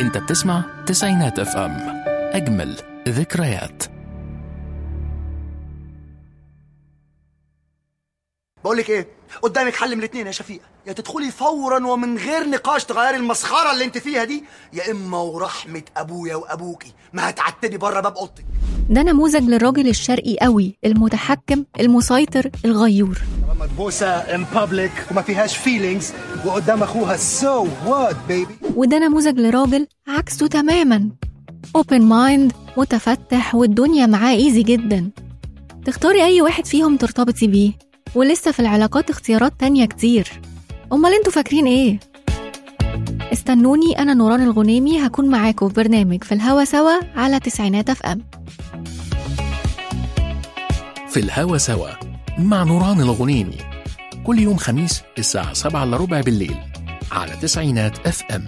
انت بتسمع تسعينات اف ام اجمل ذكريات بقول لك ايه قدامك حل من الاثنين يا شفيقه يا تدخلي فورا ومن غير نقاش تغيري المسخره اللي انت فيها دي يا اما ورحمه ابويا وابوكي ما هتعتبي بره باب اوضتك ده نموذج للراجل الشرقي قوي المتحكم المسيطر الغيور مدبوسة ان بابليك وما فيهاش فيلينجز وقدام اخوها سو وات بيبي وده نموذج لراجل عكسه تماما اوبن مايند متفتح والدنيا معاه ايزي جدا تختاري اي واحد فيهم ترتبطي بيه ولسه في العلاقات اختيارات تانية كتير امال انتوا فاكرين ايه استنوني انا نوران الغنيمي هكون معاكم في برنامج في الهوا سوا على تسعينات اف ام في الهوا سوا مع نوران الغنيمي كل يوم خميس الساعة 7 إلا ربع بالليل على تسعينات اف ام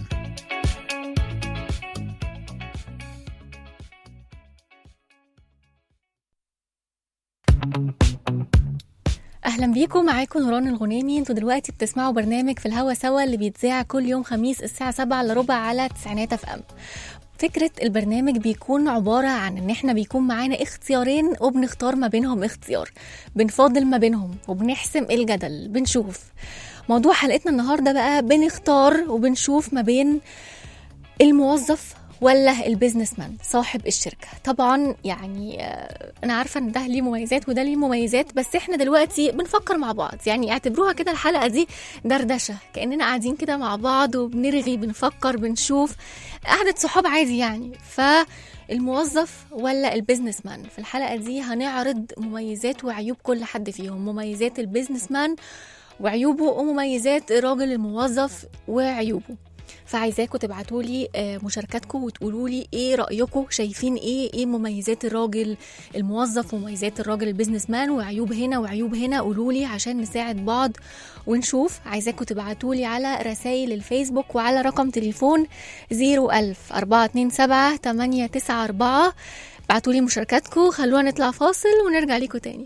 اهلا بيكم معاكم نوران الغنيمي انتوا دلوقتي بتسمعوا برنامج في الهوا سوا اللي بيتذاع كل يوم خميس الساعه 7 الا ربع على تسعينات اف ام فكرة البرنامج بيكون عبارة عن ان احنا بيكون معانا اختيارين وبنختار ما بينهم اختيار بنفاضل ما بينهم وبنحسم الجدل بنشوف موضوع حلقتنا النهاردة بقى بنختار وبنشوف ما بين الموظف ولا البيزنس مان صاحب الشركه طبعا يعني آه، انا عارفه ان ده ليه مميزات وده ليه مميزات بس احنا دلوقتي بنفكر مع بعض يعني اعتبروها كده الحلقه دي دردشه كاننا قاعدين كده مع بعض وبنرغي بنفكر بنشوف قعده صحاب عادي يعني فالموظف ولا البيزنس مان في الحلقه دي هنعرض مميزات وعيوب كل حد فيهم مميزات البيزنس مان وعيوبه ومميزات الراجل الموظف وعيوبه فعايزاكم تبعتوا لي مشاركاتكم وتقولوا لي ايه رايكم شايفين ايه ايه مميزات الراجل الموظف ومميزات الراجل البيزنس مان وعيوب هنا وعيوب هنا قولوا لي عشان نساعد بعض ونشوف عايزاكم تبعتوا لي على رسائل الفيسبوك وعلى رقم تليفون 01000 427 894 ابعتوا لي مشاركاتكم خلونا نطلع فاصل ونرجع ليكم تاني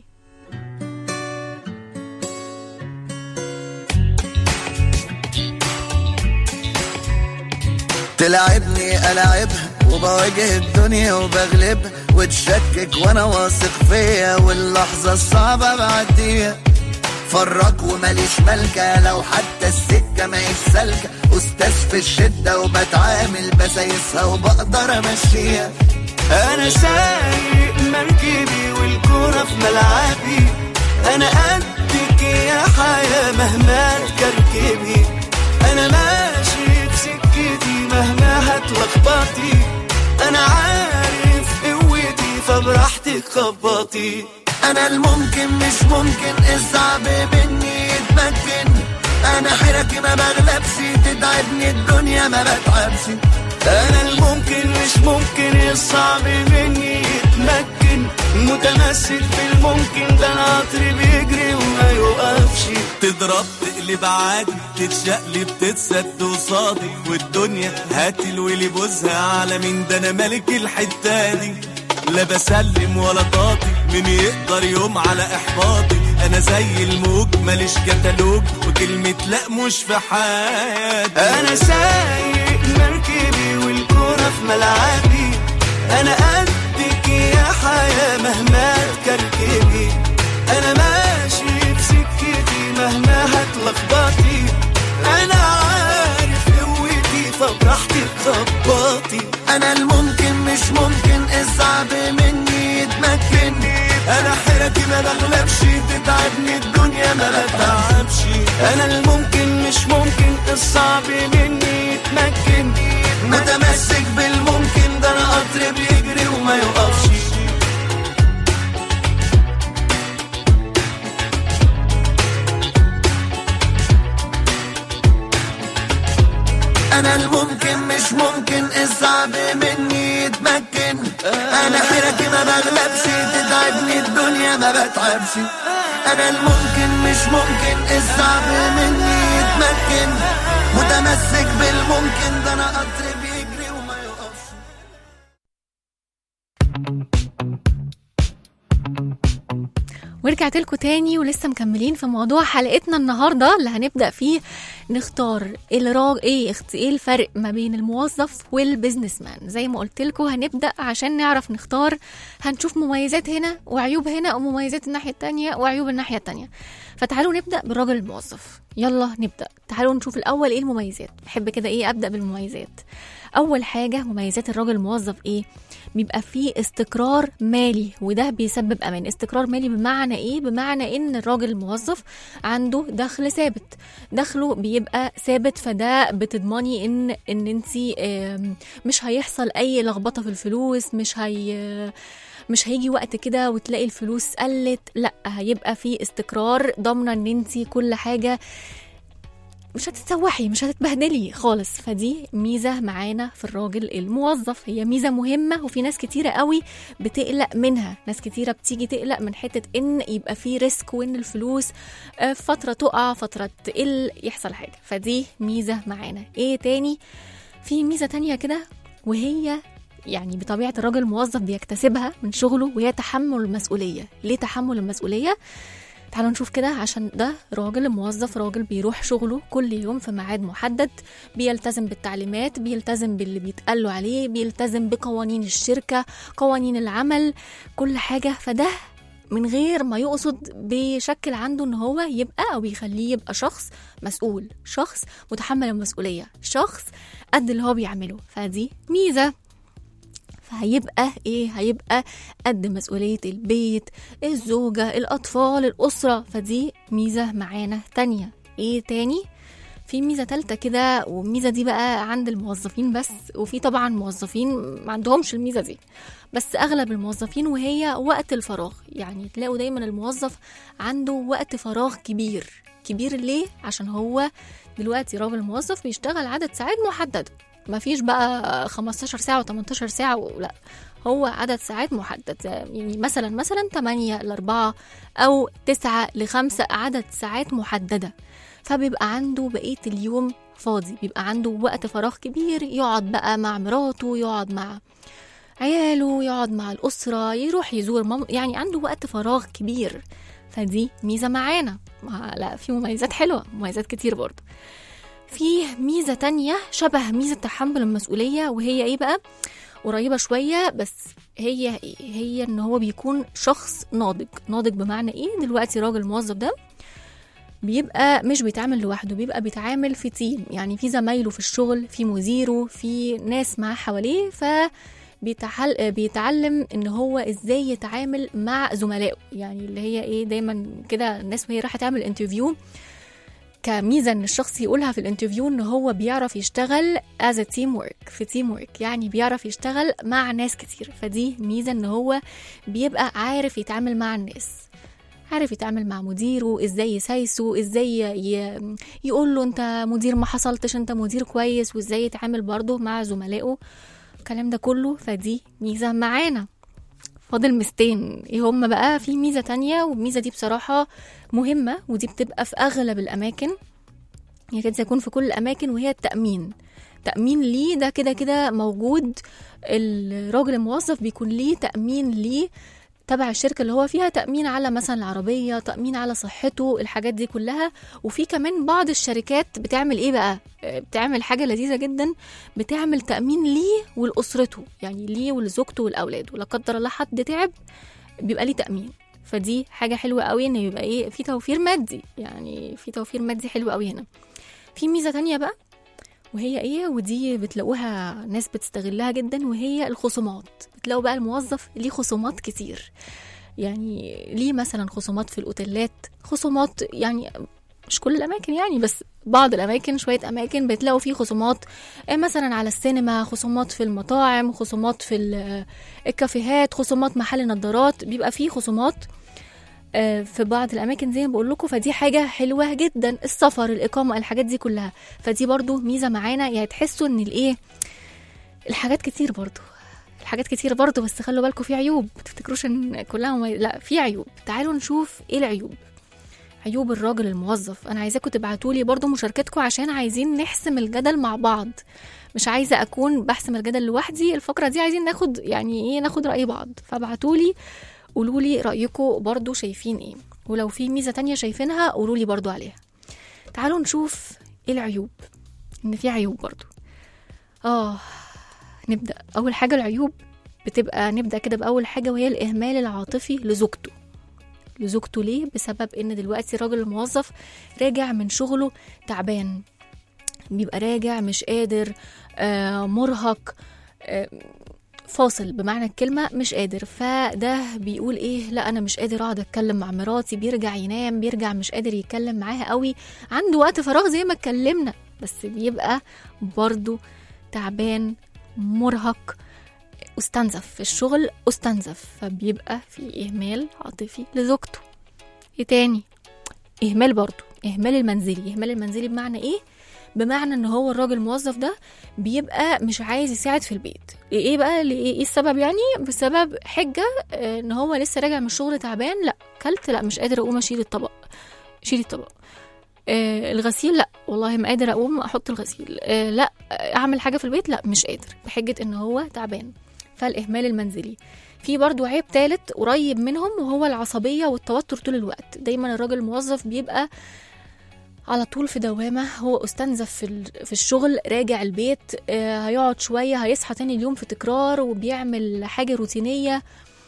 تلعبني ألعبها وبواجه الدنيا وبغلبها وتشكك وانا واثق فيا واللحظة الصعبة بعديها فرق وماليش ملكة لو حتى السكة ما سالكة أستاذ في الشدة وبتعامل بسايسها وبقدر أمشيها أنا سايق مركبي والكورة في ملعبي أنا قدك يا حياة مهما تكركبي أنا ماشي في سكتي مهما هتلخبطي أنا عارف قوتي فبراحتك خبطي أنا الممكن مش ممكن الصعب مني يتمكن أنا حيرتي ما بغلبش تتعبني الدنيا ما بتعبش أنا الممكن مش ممكن الصعب مني يتمكن متمسك بالممكن ده القطر بيجري وما يوقفش تضرب تقلب عادي تتشقلب تتسد قصادي والدنيا هتلوي بوزها على مين ده انا ملك الحته دي لا بسلم ولا طاطي مين يقدر يوم على احباطي انا زي الموج ماليش كتالوج وكلمة لا مش في حياتي انا سايق مركبي والكورة في ملعبي انا قدك يا حياة مهما تكركبي انا ماشي في سكتي مهما هتلخبطي انا عارف قوتي فبراحتك خبطي انا الممكن مش ممكن الصعب مني يتمكن انا حيرتي ما بغلبش تتعبني الدنيا ما بتعبش انا الممكن مش ممكن الصعب مني يتمكن متمسك بالممكن ده انا قطر بيجري وما يوقفش انا الممكن مش ممكن الصعب مني يتمكن انا حيرتي ما بغلبش تتعبني الدنيا ما بتعبش انا الممكن مش ممكن الصعب مني يتمكن متمسك بالممكن ده انا قطر بيجري وما يوقفش ورجعت لكم تاني ولسه مكملين في موضوع حلقتنا النهارده اللي هنبدا فيه نختار الراج ايه اخت... ايه الفرق ما بين الموظف والبزنس مان زي ما قلت لكم هنبدا عشان نعرف نختار هنشوف مميزات هنا وعيوب هنا ومميزات الناحيه التانية وعيوب الناحيه التانية فتعالوا نبدا بالراجل الموظف يلا نبدا تعالوا نشوف الاول ايه المميزات بحب كده ايه ابدا بالمميزات اول حاجه مميزات الراجل الموظف ايه بيبقى فيه استقرار مالي وده بيسبب امان استقرار مالي بمعنى ايه بمعنى ان الراجل الموظف عنده دخل ثابت دخله بيبقى ثابت فده بتضمني ان ان انت مش هيحصل اي لخبطه في الفلوس مش هي مش هيجي وقت كده وتلاقي الفلوس قلت لا هيبقى في استقرار ضامنه ان انت كل حاجه مش هتتسوحي مش هتتبهدلي خالص فدي ميزة معانا في الراجل الموظف هي ميزة مهمة وفي ناس كتيرة قوي بتقلق منها ناس كتيرة بتيجي تقلق من حتة ان يبقى في ريسك وان الفلوس آه، فترة تقع فترة تقل يحصل حاجة فدي ميزة معانا ايه تاني في ميزة تانية كده وهي يعني بطبيعة الراجل الموظف بيكتسبها من شغله وهي تحمل المسؤولية ليه تحمل المسؤولية؟ تعالوا نشوف كده عشان ده راجل موظف راجل بيروح شغله كل يوم في ميعاد محدد بيلتزم بالتعليمات بيلتزم باللي بيتقال له عليه بيلتزم بقوانين الشركة قوانين العمل كل حاجة فده من غير ما يقصد بيشكل عنده ان هو يبقى او يخليه يبقى شخص مسؤول شخص متحمل المسؤولية شخص قد اللي هو بيعمله فدي ميزة فهيبقى ايه هيبقى قد مسؤولية البيت الزوجة الأطفال الأسرة فدي ميزة معانا تانية ايه تاني في ميزة تالتة كده والميزة دي بقى عند الموظفين بس وفي طبعا موظفين ما عندهمش الميزة دي بس أغلب الموظفين وهي وقت الفراغ يعني تلاقوا دايما الموظف عنده وقت فراغ كبير كبير ليه؟ عشان هو دلوقتي راجل موظف بيشتغل عدد ساعات محددة مفيش بقى 15 ساعة و18 ساعة و... لا هو عدد ساعات محدد يعني مثلا مثلا 8 ل 4 أو 9 ل 5 عدد ساعات محددة فبيبقى عنده بقية اليوم فاضي بيبقى عنده وقت فراغ كبير يقعد بقى مع مراته يقعد مع عياله يقعد مع الأسرة يروح يزور مام يعني عنده وقت فراغ كبير فدي ميزة معانا ما- لا في مميزات حلوة مميزات كتير برضه في ميزة تانية شبه ميزة تحمل المسؤولية وهي ايه بقى قريبة شوية بس هي هي ان هو بيكون شخص ناضج ناضج بمعنى ايه دلوقتي راجل موظف ده بيبقى مش بيتعامل لوحده بيبقى بيتعامل في تيم يعني في زمايله في الشغل في مديره في ناس معاه حواليه ف بيتحل... بيتعلم ان هو ازاي يتعامل مع زملائه يعني اللي هي ايه دايما كده الناس وهي رايحه تعمل انترفيو كميزه ان الشخص يقولها في الانترفيو ان هو بيعرف يشتغل as a team work في team work يعني بيعرف يشتغل مع ناس كتير فدي ميزه ان هو بيبقى عارف يتعامل مع الناس عارف يتعامل مع مديره ازاي يسايسه ازاي ي... يقول له انت مدير ما حصلتش انت مدير كويس وازاي يتعامل برضه مع زملائه الكلام ده كله فدي ميزه معانا فاضل ميزتين ايه هما بقى في ميزه تانية والميزه دي بصراحه مهمه ودي بتبقى في اغلب الاماكن يكاد يكون في كل الاماكن وهي التامين تامين ليه ده كده كده موجود الراجل الموظف بيكون ليه تامين ليه تبع الشركه اللي هو فيها تامين على مثلا العربيه تامين على صحته الحاجات دي كلها وفي كمان بعض الشركات بتعمل ايه بقى آه، بتعمل حاجه لذيذه جدا بتعمل تامين ليه ولاسرته يعني ليه ولزوجته ولاولاده لا قدر الله حد تعب بيبقى ليه تامين فدي حاجه حلوه قوي ان يبقى ايه في توفير مادي يعني في توفير مادي حلو قوي هنا في ميزه تانية بقى وهي ايه ودي بتلاقوها ناس بتستغلها جدا وهي الخصومات بتلاقوا بقى الموظف ليه خصومات كتير يعني ليه مثلا خصومات في الاوتيلات خصومات يعني مش كل الاماكن يعني بس بعض الاماكن شويه اماكن بتلاقوا فيه خصومات آه، مثلا على السينما خصومات في المطاعم خصومات في ال- الكافيهات خصومات محل نظارات بيبقى فيه خصومات آه، في بعض الاماكن زي ما بقول لكم فدي حاجه حلوه جدا السفر الاقامه الحاجات دي كلها فدي برضو ميزه معانا يعني تحسوا ان الايه الحاجات كتير برضو الحاجات كتير برضو بس خلوا بالكم في عيوب ما تفتكروش ان كلها مميز... لا في عيوب تعالوا نشوف ايه العيوب عيوب الراجل الموظف انا عايزاكم تبعتوا لي برضو مشاركتكم عشان عايزين نحسم الجدل مع بعض مش عايزه اكون بحسم الجدل لوحدي الفقره دي عايزين ناخد يعني ايه ناخد راي بعض فابعتوا لي قولوا لي رايكم برضو شايفين ايه ولو في ميزه تانية شايفينها قولوا لي برضو عليها تعالوا نشوف ايه العيوب ان في عيوب برضو اه نبدا اول حاجه العيوب بتبقى نبدا كده باول حاجه وهي الاهمال العاطفي لزوجته لزوجته ليه بسبب ان دلوقتي الراجل الموظف راجع من شغله تعبان بيبقى راجع مش قادر آه مرهق آه فاصل بمعنى الكلمة مش قادر فده بيقول ايه لا انا مش قادر اقعد اتكلم مع مراتي بيرجع ينام بيرجع مش قادر يتكلم معاها قوي عنده وقت فراغ زي ما اتكلمنا بس بيبقى برضو تعبان مرهق استنزف في الشغل استنزف فبيبقى في اهمال عاطفي لزوجته ايه تاني اهمال برضو اهمال المنزلي اهمال المنزلي بمعنى ايه بمعنى ان هو الراجل الموظف ده بيبقى مش عايز يساعد في البيت ايه بقى ايه إيه السبب يعني بسبب حجه آه، ان هو لسه راجع من الشغل تعبان لا كلت لا مش قادر اقوم اشيل الطبق شيل الطبق آه الغسيل لا والله ما قادر اقوم احط الغسيل آه لا اعمل حاجه في البيت لا مش قادر بحجه ان هو تعبان فالاهمال المنزلي في برضو عيب ثالث قريب منهم وهو العصبيه والتوتر طول الوقت دايما الراجل الموظف بيبقى على طول في دوامة هو استنزف في, ال- في الشغل راجع البيت آه، هيقعد شوية هيصحى تاني اليوم في تكرار وبيعمل حاجة روتينية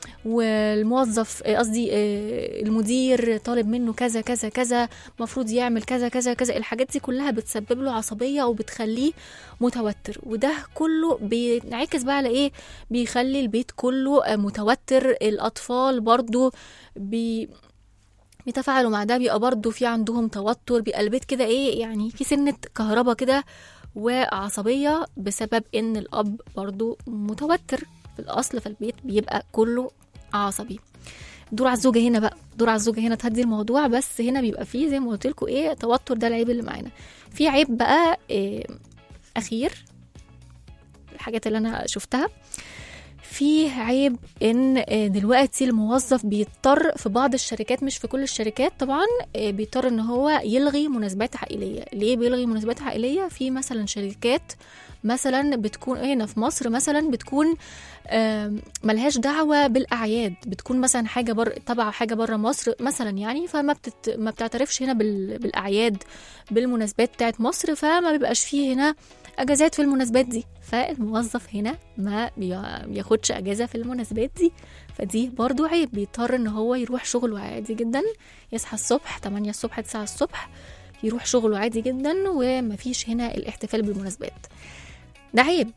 والموظف آه، قصدي آه، المدير طالب منه كذا كذا كذا مفروض يعمل كذا كذا كذا الحاجات دي كلها بتسبب له عصبية وبتخليه متوتر وده كله بينعكس بقى على ايه بيخلي البيت كله آه، متوتر الأطفال برضو بي بيتفاعلوا مع ده بيبقى برضه في عندهم توتر بيبقى البيت كده ايه يعني في سنة كهرباء كده وعصبية بسبب ان الأب برضه متوتر في الأصل فالبيت بيبقى كله عصبي دور على الزوجة هنا بقى دور على الزوجة هنا تهدي الموضوع بس هنا بيبقى فيه زي ما قلت لكم ايه توتر ده العيب اللي معانا في عيب بقى إيه أخير الحاجات اللي أنا شفتها في عيب ان آه، دلوقتي الموظف بيضطر في بعض الشركات مش في كل الشركات طبعا آه، بيضطر ان هو يلغي مناسبات عائليه ليه بيلغي مناسبات عائليه في مثلا شركات مثلا بتكون هنا في مصر مثلا بتكون آم، ملهاش دعوه بالاعياد بتكون مثلا حاجه بر تبع حاجه بره مصر مثلا يعني فما بتت... ما بتعترفش هنا بال... بالاعياد بالمناسبات بتاعت مصر فما بيبقاش فيه هنا اجازات في المناسبات دي فالموظف هنا ما بي- بياخدش اجازه في المناسبات دي فدي برضو عيب بيضطر ان هو يروح شغله عادي جدا يصحى الصبح 8 الصبح 9 الصبح يروح شغله عادي جدا ومفيش هنا الاحتفال بالمناسبات ده عيب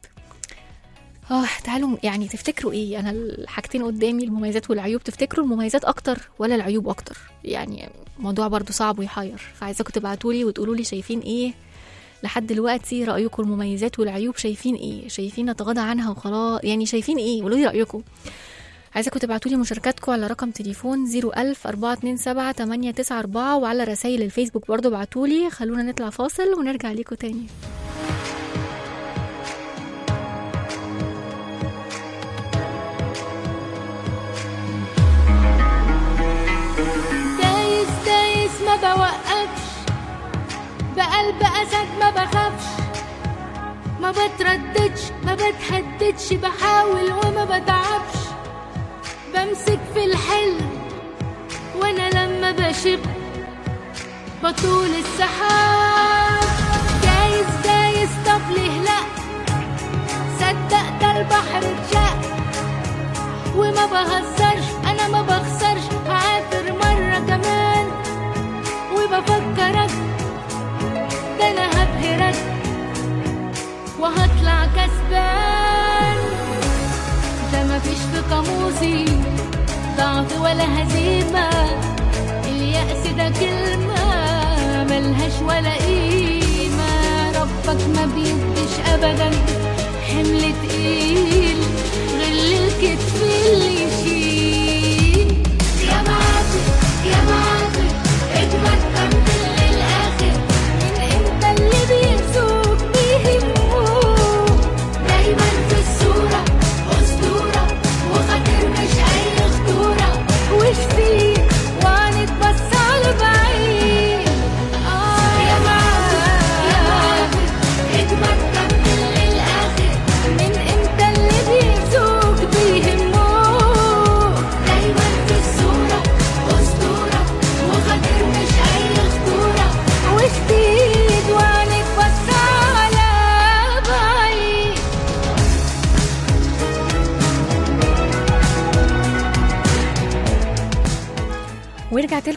اه تعالوا يعني تفتكروا ايه انا الحاجتين قدامي المميزات والعيوب تفتكروا المميزات اكتر ولا العيوب اكتر يعني موضوع برضو صعب ويحير فعايزاكم تبعتولي وتقولوا لي شايفين ايه لحد دلوقتي رايكم المميزات والعيوب شايفين ايه شايفين نتغاضى عنها وخلاص يعني شايفين ايه قولوا لي رايكم عايزاكم تبعتوا لي مشاركاتكم على رقم تليفون 01000 427 894 وعلى رسائل الفيسبوك برضو ابعتوا لي خلونا نطلع فاصل ونرجع ليكم تاني دايس دايس ما بوقفش بقلب اسد ما بخافش ما بترددش ما بتهددش بحاول وما بتعبش بمسك في الحلم وانا لما بشب بطول السحاب دايس دايس طب ليه لا صدق ده البحر اتشق وما بهزرش انا ما بخسرش هعافر مرة كمان وبفكرك ده انا هبهرك وهطلع كسبان ده مفيش في قاموسي ضعف ولا هزيمة اليأس ده كلمة ملهاش ولا قيمة ربك ما بيديش أبدا حمل تقيل غل الكتف اللي يشيل يا معافي يا معافي اجمد كمل للآخر من انت اللي بيسوق بيهموك دايما في الصورة أسطورة وخاطر مش أي خطورة وش فيك وهنتبص على بعيد آه يا معافي يا معافي اجمد كمل للآخر من انت اللي بيسوق بيهموك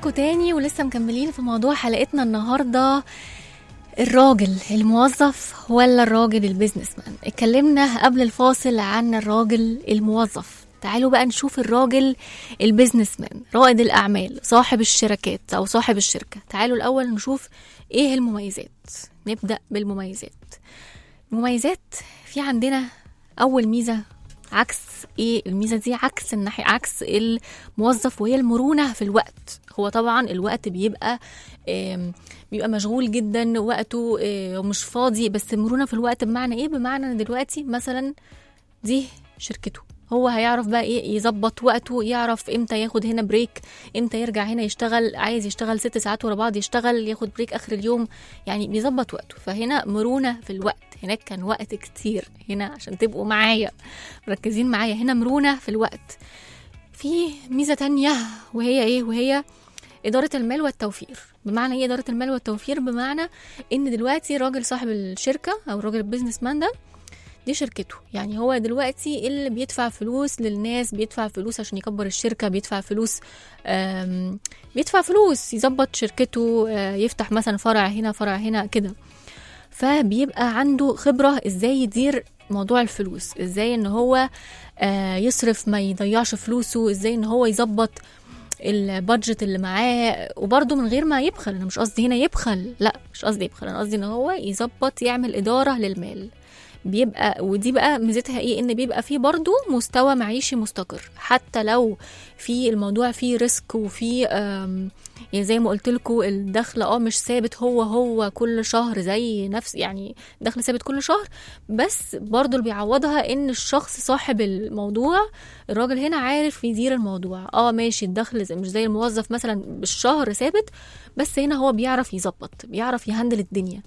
لكم تاني ولسه مكملين في موضوع حلقتنا النهارده الراجل الموظف ولا الراجل البيزنس مان اتكلمنا قبل الفاصل عن الراجل الموظف تعالوا بقى نشوف الراجل البيزنس مان رائد الأعمال صاحب الشركات أو صاحب الشركة تعالوا الأول نشوف إيه المميزات نبدأ بالمميزات المميزات في عندنا أول ميزة عكس ايه الميزه دي عكس الناحيه عكس الموظف وهي المرونه في الوقت هو طبعا الوقت بيبقى آم، بيبقى مشغول جدا وقته آه، ومش فاضي بس مرونه في الوقت بمعنى ايه بمعنى ان دلوقتي مثلا دي شركته هو هيعرف بقى ايه يظبط وقته يعرف امتى ياخد هنا بريك امتى يرجع هنا يشتغل عايز يشتغل ست ساعات ورا بعض يشتغل ياخد بريك اخر اليوم يعني بيظبط وقته فهنا مرونه في الوقت هناك كان وقت كتير هنا عشان تبقوا معايا مركزين معايا هنا مرونه في الوقت في ميزه تانية وهي ايه وهي إدارة المال والتوفير بمعنى إيه إدارة المال والتوفير بمعنى إن دلوقتي راجل صاحب الشركة أو الراجل البيزنس مان ده دي شركته يعني هو دلوقتي اللي بيدفع فلوس للناس بيدفع فلوس عشان يكبر الشركة بيدفع فلوس آم، بيدفع فلوس يظبط شركته آه، يفتح مثلا فرع هنا فرع هنا كده فبيبقى عنده خبرة ازاي يدير موضوع الفلوس ازاي ان هو آه، يصرف ما يضيعش فلوسه ازاي ان هو يظبط البادجت اللي معاه وبرضه من غير ما يبخل انا مش قصدي هنا يبخل لا مش قصدي يبخل انا قصدي ان هو يظبط يعمل اداره للمال بيبقى ودي بقى ميزتها ايه ان بيبقى فيه برضه مستوى معيشي مستقر حتى لو في الموضوع فيه ريسك وفيه آم، يعني زي ما قلت لكم الدخل اه مش ثابت هو هو كل شهر زي نفس يعني دخل ثابت كل شهر بس برضه اللي بيعوضها ان الشخص صاحب الموضوع الراجل هنا عارف يدير الموضوع اه ماشي الدخل زي مش زي الموظف مثلا بالشهر ثابت بس هنا هو بيعرف يظبط بيعرف يهندل الدنيا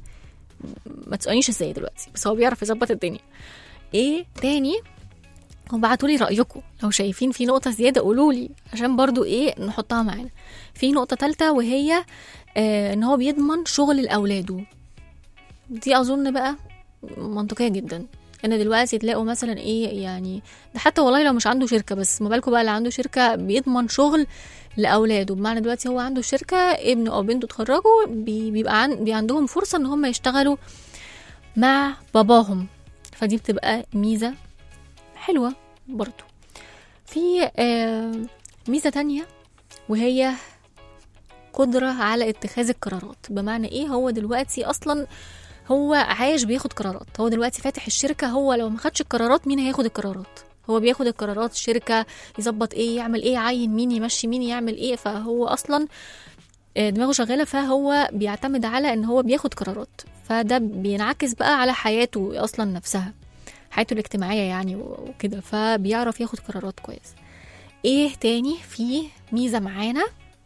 ما تسألنيش ازاي دلوقتي بس هو بيعرف يظبط الدنيا ايه تاني وبعتوا لي رايكم لو شايفين في نقطه زياده قولوا لي عشان برضو ايه نحطها معانا في نقطه ثالثه وهي آه ان هو بيضمن شغل لاولاده دي اظن بقى منطقيه جدا ان دلوقتي تلاقوا مثلا ايه يعني ده حتى والله لو مش عنده شركه بس ما بالكم بقى اللي عنده شركه بيضمن شغل لاولاده بمعنى دلوقتي هو عنده شركه ابنه او بنته اتخرجوا بي- بيبقى عن بي عندهم فرصه ان هم يشتغلوا مع باباهم فدي بتبقى ميزه حلوه برضو في آه، ميزه تانية وهي قدرة على اتخاذ القرارات بمعنى ايه هو دلوقتي اصلا هو عايش بياخد قرارات هو دلوقتي فاتح الشركة هو لو ما خدش القرارات مين هياخد القرارات هو بياخد القرارات الشركة يظبط ايه يعمل ايه يعين مين يمشي مين يعمل ايه فهو اصلا آه، دماغه شغالة فهو بيعتمد على ان هو بياخد قرارات فده بينعكس بقى على حياته اصلا نفسها حياته الاجتماعية يعني وكده فبيعرف ياخد قرارات كويس ايه تاني في ميزة معانا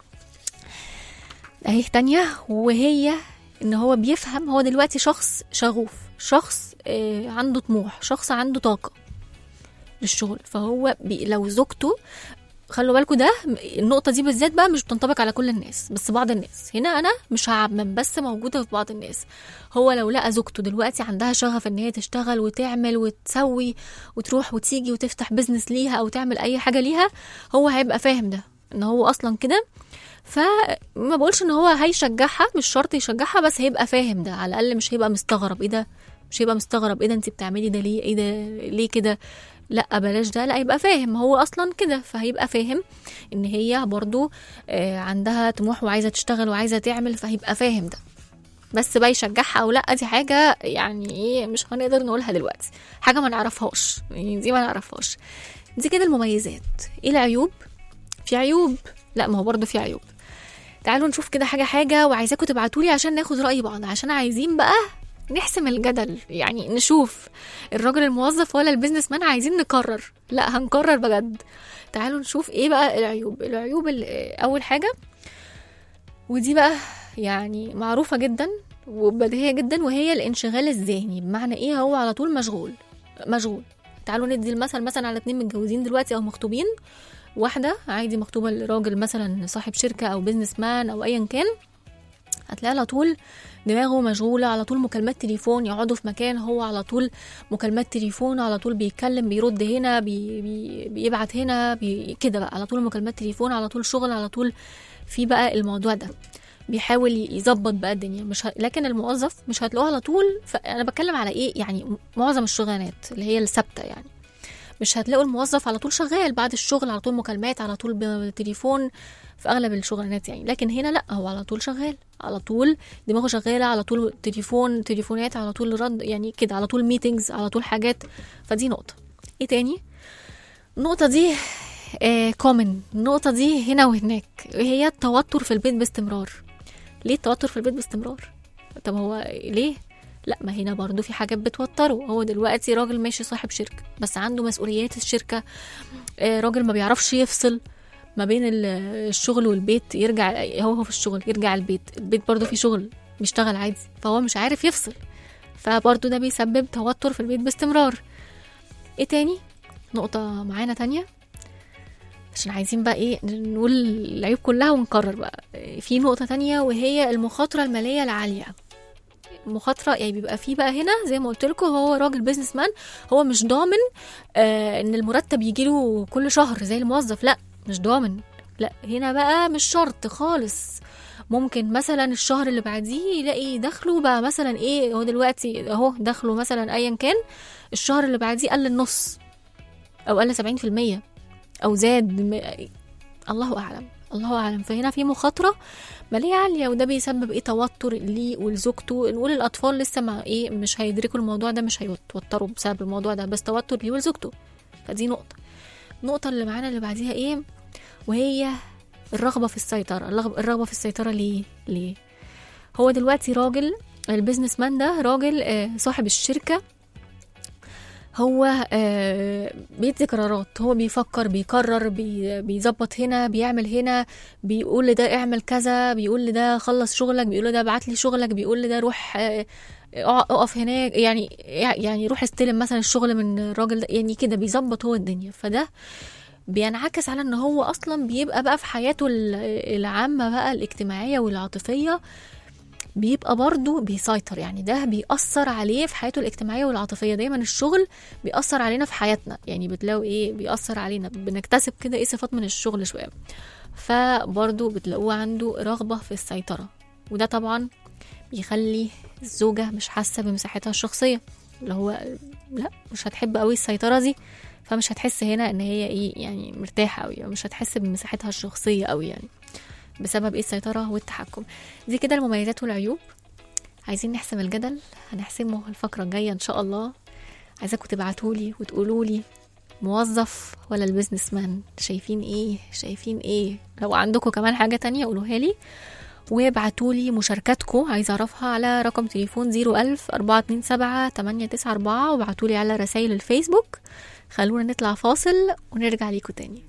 اهي تانية وهي ان هو بيفهم هو دلوقتي شخص شغوف شخص آه، عنده طموح شخص عنده طاقة للشغل فهو بي لو زوجته خلوا بالكم ده النقطة دي بالذات بقى مش بتنطبق على كل الناس بس بعض الناس هنا أنا مش هعمم بس موجودة في بعض الناس هو لو لقى زوجته دلوقتي عندها شغف إن هي تشتغل وتعمل وتسوي وتروح وتيجي وتفتح بيزنس ليها أو تعمل أي حاجة ليها هو هيبقى فاهم ده إن هو أصلا كده فما بقولش ان هو هيشجعها مش شرط يشجعها بس هيبقى فاهم ده على الاقل مش هيبقى مستغرب ايه ده مش هيبقى مستغرب ايه ده انت بتعملي ده ليه ايه ده ليه كده لا بلاش ده لا يبقى فاهم هو اصلا كده فهيبقى فاهم ان هي برضو آه، عندها طموح وعايزه تشتغل وعايزه تعمل فهيبقى فاهم ده بس بقى يشجعها او لا دي حاجه يعني ايه مش هنقدر نقولها دلوقتي حاجه ما نعرفهاش يعني دي ما نعرفهاش دي كده المميزات ايه العيوب في عيوب لا ما هو برضه في عيوب تعالوا نشوف كده حاجه حاجه وعايزاكم تبعتولي عشان ناخد راي بعض عشان عايزين بقى نحسم الجدل يعني نشوف الراجل الموظف ولا البيزنس مان عايزين نقرر لا هنقرر بجد تعالوا نشوف ايه بقى العيوب العيوب ال- اول حاجه ودي بقى يعني معروفه جدا وبديهيه جدا وهي الانشغال الذهني بمعنى ايه هو على طول مشغول مشغول تعالوا ندي المثل مثلا على اتنين متجوزين دلوقتي او مخطوبين واحده عادي مخطوبه لراجل مثلا صاحب شركه او بيزنس مان او ايا كان هتلاقيه على طول دماغه مشغولة على طول مكالمات تليفون يقعدوا في مكان هو على طول مكالمات تليفون على طول بيتكلم بيرد هنا بي بي بيبعت هنا بي كده بقى على طول مكالمات تليفون على طول شغل على طول في بقى الموضوع ده بيحاول يظبط بقى الدنيا مش ه... لكن الموظف مش هتلاقوه على طول فانا بتكلم على ايه يعني معظم الشغلانات اللي هي الثابته يعني مش هتلاقوا الموظف على طول شغال بعد الشغل على طول مكالمات على طول بالتليفون في اغلب الشغلانات يعني لكن هنا لا هو على طول شغال على طول دماغه شغاله على طول تليفون تليفونات على طول رد يعني كده على طول ميتينجز على طول حاجات فدي نقطه ايه تاني النقطه دي كومن النقطه دي هنا وهناك هي التوتر في البيت باستمرار ليه التوتر في البيت باستمرار طب هو ليه لا ما هنا برضو في حاجات بتوتره هو دلوقتي راجل ماشي صاحب شركة بس عنده مسؤوليات الشركة آه، راجل ما بيعرفش يفصل ما بين ال- الشغل والبيت يرجع هو هو في الشغل يرجع البيت البيت برضو في شغل بيشتغل عادي فهو مش عارف يفصل فبرضو ده بيسبب توتر في البيت باستمرار ايه تاني نقطة معانا تانية عشان عايزين بقى ايه نقول العيوب كلها ونكرر بقى في نقطة تانية وهي المخاطرة المالية العالية مخاطرة يعني بيبقى فيه بقى هنا زي ما قلت لكم هو راجل بيزنس مان هو مش ضامن آه ان المرتب يجيله كل شهر زي الموظف لا مش ضامن لا هنا بقى مش شرط خالص ممكن مثلا الشهر اللي بعديه يلاقي دخله بقى مثلا ايه هو دلوقتي اهو دخله مثلا ايا كان الشهر اللي بعديه قل النص او قل 70% او زاد م... الله اعلم الله اعلم فهنا في مخاطره ماليه عاليه وده بيسبب ايه توتر ليه ولزوجته نقول الاطفال لسه ما ايه مش هيدركوا الموضوع ده مش هيتوتروا بسبب الموضوع ده بس توتر ليه ولزوجته فدي نقطه النقطه اللي معانا اللي بعديها ايه وهي الرغبه في السيطره الرغب- الرغبه في السيطره ليه ليه هو دلوقتي راجل البيزنس مان ده راجل آه، صاحب الشركه هو آه، بيدي قرارات هو بيفكر بيقرر بي- بيظبط هنا بيعمل هنا بيقول لده اعمل كذا بيقول لده خلص شغلك بيقول لده ابعت لي شغلك بيقول لده روح آه، اقع- اقف هناك يعني يعني روح استلم مثلا الشغل من الراجل ده يعني كده بيظبط هو الدنيا فده بينعكس على ان هو اصلا بيبقى بقى في حياته ال- العامه بقى الاجتماعيه والعاطفيه بيبقى برضه بيسيطر يعني ده بيأثر عليه في حياته الاجتماعية والعاطفية دايما الشغل بيأثر علينا في حياتنا يعني بتلاقوا ايه بيأثر علينا بنكتسب كده ايه صفات من الشغل شوية فبرضه بتلاقوه عنده رغبة في السيطرة وده طبعا بيخلي الزوجة مش حاسة بمساحتها الشخصية اللي هو لا مش هتحب قوي السيطرة دي فمش هتحس هنا ان هي ايه يعني مرتاحة قوي مش هتحس بمساحتها الشخصية قوي يعني بسبب ايه السيطرة والتحكم دي كده المميزات والعيوب عايزين نحسم الجدل هنحسمه الفقرة الجاية ان شاء الله عايزاكم تبعتولي وتقولولي موظف ولا البيزنس مان شايفين ايه شايفين ايه لو عندكم كمان حاجة تانية قولوها لي وابعتولي مشاركاتكم عايزة أعرفها على رقم تليفون 01000 427 894 وابعتولي على رسائل الفيسبوك خلونا نطلع فاصل ونرجع ليكم تاني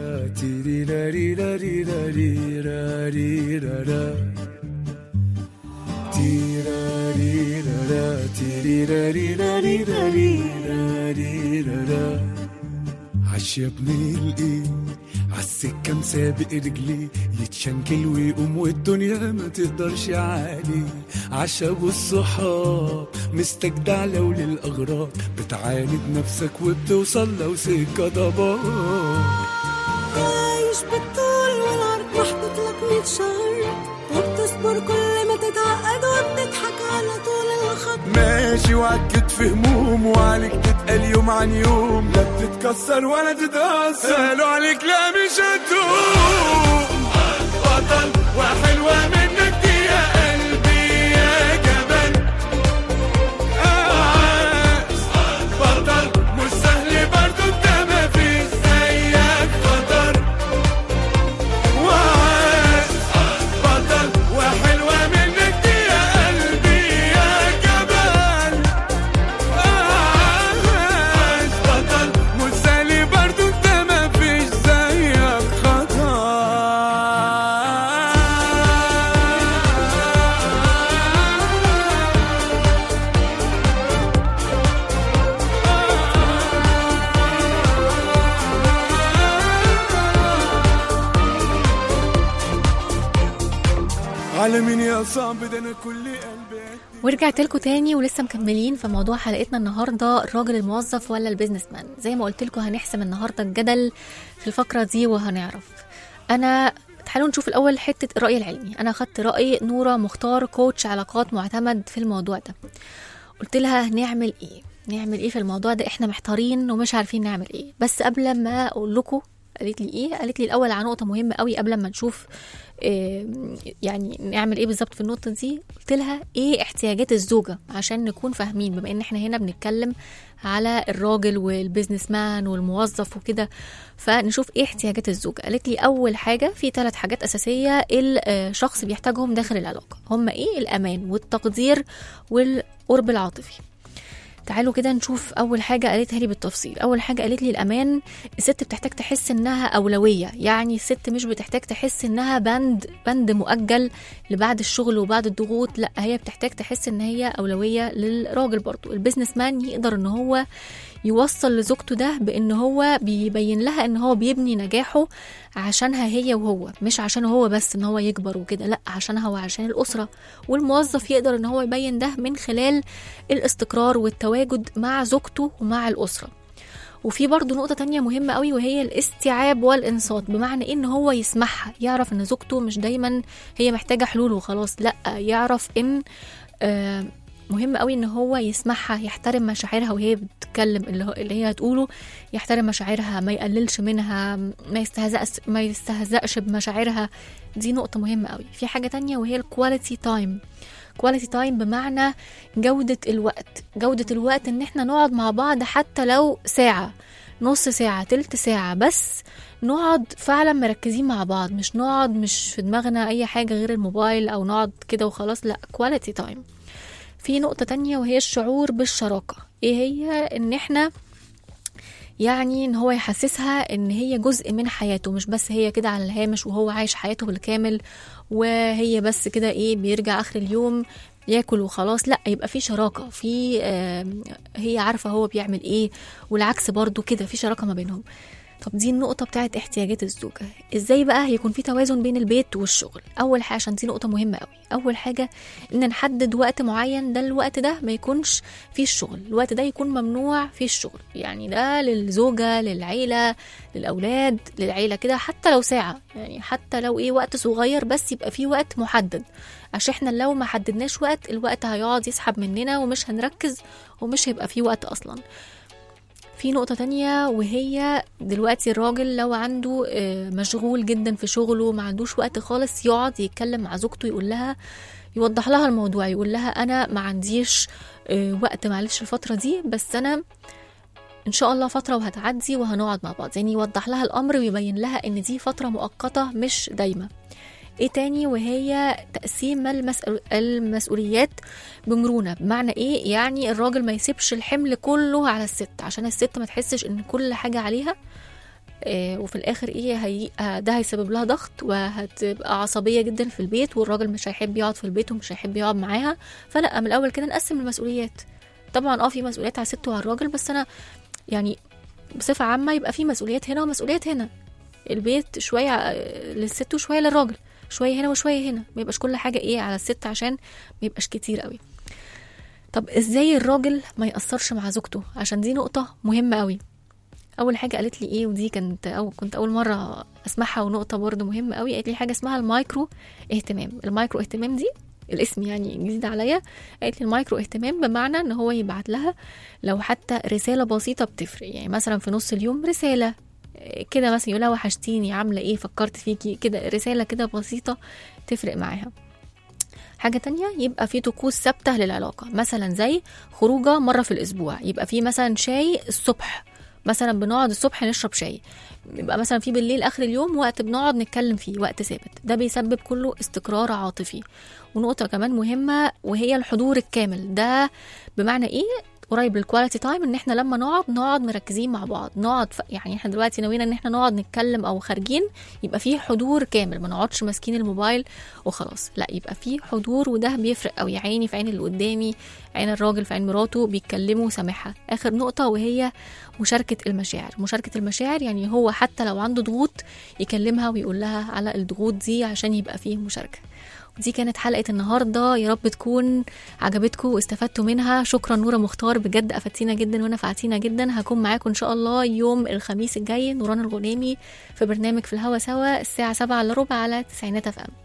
عش يا ابني الايه عالسكة مسابق رجلي يتشنكل ويقوم والدنيا ما تقدرش عليه عشا والصحاب مستجدع لو للأغراض بتعاند نفسك وبتوصل لو سكة ضباب عايش بالطول والعرض محطوط لك 100 شهر وبتصبر كل ما تتعقد وبتضحك على طول الخط ماشي وعكت في هموم وعليك تتقل يوم عن يوم لا بتتكسر ولا تتأثر قالوا عليك لا مش هتدوم بطل وحلوة منك دي يا قلبي يا جبل عاش بطل مش سهل برضو انت ما فيش زيك خطر وعاش بطل وحلوة منك دي يا قلبي يا جبل عاش بطل مش سهل برضو انت ما فيش زيك خطر على مين يا يا صعب ده انا كل قلبي ورجعت لكم تاني ولسه مكملين في موضوع حلقتنا النهارده الراجل الموظف ولا البيزنس مان زي ما قلت لكم هنحسم النهارده الجدل في الفقره دي وهنعرف انا تعالوا نشوف الاول حته الراي العلمي انا اخدت راي نوره مختار كوتش علاقات معتمد في الموضوع ده قلت لها نعمل ايه نعمل ايه في الموضوع ده احنا محتارين ومش عارفين نعمل ايه بس قبل ما اقول لكم قالت لي ايه قالت لي الاول على نقطه مهمه قوي قبل ما نشوف إيه يعني نعمل ايه بالظبط في النقطه دي قلت لها ايه احتياجات الزوجه عشان نكون فاهمين بما ان احنا هنا بنتكلم على الراجل والبيزنس مان والموظف وكده فنشوف ايه احتياجات الزوجه قالت لي اول حاجه في ثلاث حاجات اساسيه الشخص بيحتاجهم داخل العلاقه هم ايه الامان والتقدير والقرب العاطفي تعالوا كده نشوف اول حاجه قالتها لي بالتفصيل اول حاجه قالت لي الامان الست بتحتاج تحس انها اولويه يعني الست مش بتحتاج تحس انها بند بند مؤجل لبعد الشغل وبعد الضغوط لا هي بتحتاج تحس ان هي اولويه للراجل برضو البيزنس مان يقدر ان هو يوصل لزوجته ده بان هو بيبين لها ان هو بيبني نجاحه عشانها هي وهو مش عشان هو بس ان هو يكبر وكده لا عشانها وعشان الاسره والموظف يقدر ان هو يبين ده من خلال الاستقرار والتواجد مع زوجته ومع الاسره وفي برضه نقطة تانية مهمة قوي وهي الاستيعاب والإنصات بمعنى إن هو يسمعها يعرف إن زوجته مش دايما هي محتاجة حلول وخلاص لأ يعرف إن آه مهم قوي ان هو يسمعها يحترم مشاعرها وهي بتتكلم اللي, هو اللي هي هتقوله يحترم مشاعرها ما يقللش منها ما يستهزأش ما يستهزأش بمشاعرها دي نقطة مهمة قوي في حاجة تانية وهي الكواليتي تايم كواليتي تايم بمعنى جودة الوقت جودة الوقت ان احنا نقعد مع بعض حتى لو ساعة نص ساعة تلت ساعة بس نقعد فعلا مركزين مع بعض مش نقعد مش في دماغنا اي حاجة غير الموبايل او نقعد كده وخلاص لا كواليتي تايم في نقطة تانية وهي الشعور بالشراكة ايه هي ان احنا يعني ان هو يحسسها ان هي جزء من حياته مش بس هي كده على الهامش وهو عايش حياته بالكامل وهي بس كده ايه بيرجع اخر اليوم ياكل وخلاص لا يبقى في شراكه في آه هي عارفه هو بيعمل ايه والعكس برضو كده في شراكه ما بينهم طب دي النقطة بتاعت احتياجات الزوجة ازاي بقى هيكون في توازن بين البيت والشغل اول حاجة عشان دي نقطة مهمة قوي اول حاجة ان نحدد وقت معين ده الوقت ده ما يكونش فيه الشغل الوقت ده يكون ممنوع فيه الشغل يعني ده للزوجة للعيلة للاولاد للعيلة كده حتى لو ساعة يعني حتى لو ايه وقت صغير بس يبقى فيه وقت محدد عشان احنا لو ما حددناش وقت الوقت هيقعد يسحب مننا ومش هنركز ومش هيبقى فيه وقت اصلا في نقطة تانية وهي دلوقتي الراجل لو عنده مشغول جدا في شغله ما عندوش وقت خالص يقعد يتكلم مع زوجته يقول لها يوضح لها الموضوع يقول لها أنا ما عنديش وقت معلش الفترة دي بس أنا إن شاء الله فترة وهتعدي وهنقعد مع بعض يعني يوضح لها الأمر ويبين لها إن دي فترة مؤقتة مش دايمة ايه تاني وهي تقسيم المسؤول المسؤوليات بمرونه بمعنى ايه يعني الراجل ما يسيبش الحمل كله على الست عشان الست ما تحسش ان كل حاجه عليها إيه وفي الاخر ايه هي ده هيسبب لها ضغط وهتبقى عصبيه جدا في البيت والراجل مش هيحب يقعد في البيت ومش هيحب يقعد معاها فلا من الاول كده نقسم المسؤوليات طبعا اه في مسؤوليات على الست وعلى الراجل بس انا يعني بصفه عامه يبقى في مسؤوليات هنا ومسؤوليات هنا البيت شويه للست وشويه للراجل شويه هنا وشويه هنا ما يبقاش كل حاجه ايه على الست عشان ما يبقاش كتير قوي طب ازاي الراجل ما ياثرش مع زوجته عشان دي نقطه مهمه قوي اول حاجه قالت لي ايه ودي كانت او كنت اول مره اسمعها ونقطه برضه مهمه قوي قالت لي حاجه اسمها المايكرو اهتمام المايكرو اهتمام دي الاسم يعني جديد عليا قالت لي المايكرو اهتمام بمعنى ان هو يبعت لها لو حتى رساله بسيطه بتفرق يعني مثلا في نص اليوم رساله كده مثلا يقول لها وحشتيني عامله ايه فكرت فيكي كده رساله كده بسيطه تفرق معاها حاجة تانية يبقى في طقوس ثابتة للعلاقة مثلا زي خروجة مرة في الأسبوع يبقى في مثلا شاي الصبح مثلا بنقعد الصبح نشرب شاي يبقى مثلا في بالليل اخر اليوم وقت بنقعد نتكلم فيه وقت ثابت ده بيسبب كله استقرار عاطفي ونقطة كمان مهمة وهي الحضور الكامل ده بمعنى ايه قريب للكواليتي تايم ان احنا لما نقعد نقعد مركزين مع بعض نقعد ف... يعني احنا دلوقتي ناويين ان احنا نقعد نتكلم او خارجين يبقى فيه حضور كامل ما نقعدش ماسكين الموبايل وخلاص لا يبقى فيه حضور وده بيفرق قوي عيني في عين اللي قدامي عين الراجل في عين مراته بيتكلموا سامعها اخر نقطه وهي مشاركه المشاعر مشاركه المشاعر يعني هو حتى لو عنده ضغوط يكلمها ويقول لها على الضغوط دي عشان يبقى فيه مشاركه دي كانت حلقة النهاردة يا رب تكون عجبتكم واستفدتوا منها شكرا نورة مختار بجد أفدتينا جدا ونفعتينا جدا هكون معاكم إن شاء الله يوم الخميس الجاي نوران الغنيمي في برنامج في الهوا سوا الساعة سبعة إلا ربع على تسعينات أف أم